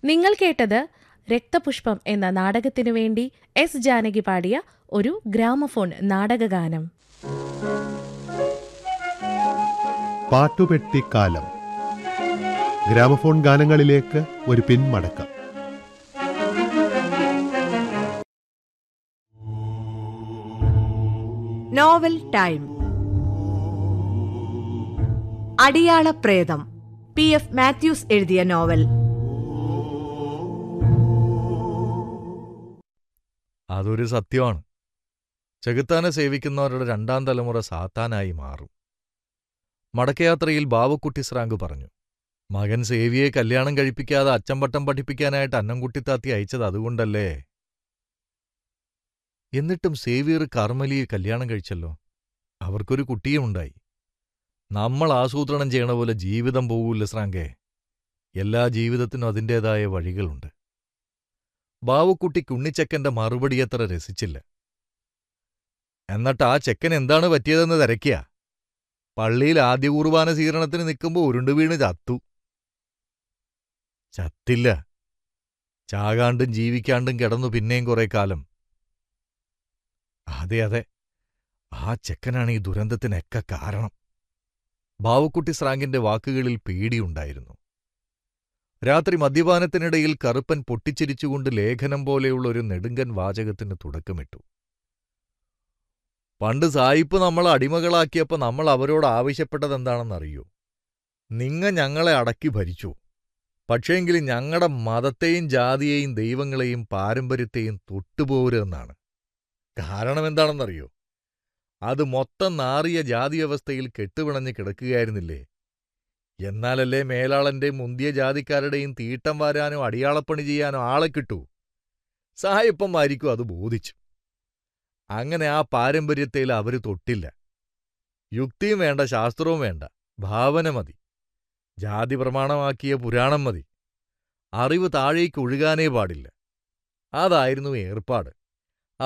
നിങ്ങൾ കേട്ടത് രക്തപുഷ്പം എന്ന നാടകത്തിനു വേണ്ടി എസ് ജാനകി പാടിയ ഒരു ഗ്രാമഫോൺ നാടകഗാനം പാട്ടുപെട്ടിക്കാലം ഗ്രാമഫോൺ ഗാനങ്ങളിലേക്ക് ഒരു പിന്മടക്കം നോവൽ ടൈം അടിയാള പ്രേതം പി എഫ് മാത്യൂസ് എഴുതിയ നോവൽ അതൊരു സത്യമാണ് ചെകുത്താനെ സേവിക്കുന്നവരുടെ രണ്ടാം തലമുറ സാത്താനായി മാറും മടക്കയാത്രയിൽ ബാവക്കുട്ടി സ്രാങ്ക് പറഞ്ഞു മകൻ സേവിയെ കല്യാണം കഴിപ്പിക്കാതെ അച്ചമ്പട്ടം പഠിപ്പിക്കാനായിട്ട് അന്നംകുട്ടിത്താത്തി അയച്ചത് അതുകൊണ്ടല്ലേ എന്നിട്ടും സേവിയർ കർമ്മലിയെ കല്യാണം കഴിച്ചല്ലോ അവർക്കൊരു കുട്ടിയുമുണ്ടായി നമ്മൾ ആസൂത്രണം ചെയ്യണ പോലെ ജീവിതം പോകൂല്ല സ്രാങ്കേ എല്ലാ ജീവിതത്തിനും അതിൻ്റേതായ വഴികളുണ്ട് ബാവുക്കുട്ടിക്ക് ഉണ്ണിച്ചക്കന്റെ മറുപടി അത്ര രസിച്ചില്ല എന്നിട്ട് ആ ചെക്കൻ എന്താണ് പറ്റിയതെന്ന് തിരക്കിയ പള്ളിയിൽ ആദ്യ കുർബാന സ്വീകരണത്തിന് നിൽക്കുമ്പോൾ ഉരുണ്ടു വീണ് ചത്തു ചത്തില്ല ചാകാണ്ടും ജീവിക്കാണ്ടും കിടന്നു പിന്നെയും കുറെ കാലം അതെ അതെ ആ ചെക്കനാണ് ഈ ദുരന്തത്തിനൊക്കെ കാരണം ബാവുക്കുട്ടി സ്രാങ്കിന്റെ വാക്കുകളിൽ പേടിയുണ്ടായിരുന്നു രാത്രി മദ്യപാനത്തിനിടയിൽ കറുപ്പൻ പൊട്ടിച്ചിരിച്ചുകൊണ്ട് ലേഖനം പോലെയുള്ള ഒരു നെടുങ്കൻ വാചകത്തിന് തുടക്കമിട്ടു പണ്ട് സായിപ്പ് നമ്മളെ അടിമകളാക്കിയപ്പോൾ നമ്മൾ അവരോട് ആവശ്യപ്പെട്ടതെന്താണെന്നറിയോ നിങ്ങ ഞങ്ങളെ അടക്കി ഭരിച്ചു പക്ഷേങ്കിൽ ഞങ്ങളുടെ മതത്തെയും ജാതിയെയും ദൈവങ്ങളെയും പാരമ്പര്യത്തെയും തൊട്ടുപോരുതെന്നാണ് കാരണം എന്താണെന്നറിയോ അത് മൊത്തം നാറിയ ജാതി വ്യവസ്ഥയിൽ കെട്ടുപിണഞ്ഞ് കിടക്കുകയായിരുന്നില്ലേ എന്നാലല്ലേ മേലാളന്റെയും മുന്തിയ ജാതിക്കാരുടെയും തീട്ടം വാരാനോ അടിയാളപ്പണി ചെയ്യാനോ ആളെ കിട്ടൂ സായപ്പന്മാരിക്കും അത് ബോധിച്ചു അങ്ങനെ ആ പാരമ്പര്യത്തിൽ അവര് തൊട്ടില്ല യുക്തിയും വേണ്ട ശാസ്ത്രവും വേണ്ട ഭാവന മതി ജാതി പ്രമാണമാക്കിയ പുരാണം മതി അറിവ് താഴേക്ക് ഒഴുകാനേ പാടില്ല അതായിരുന്നു ഏർപ്പാട്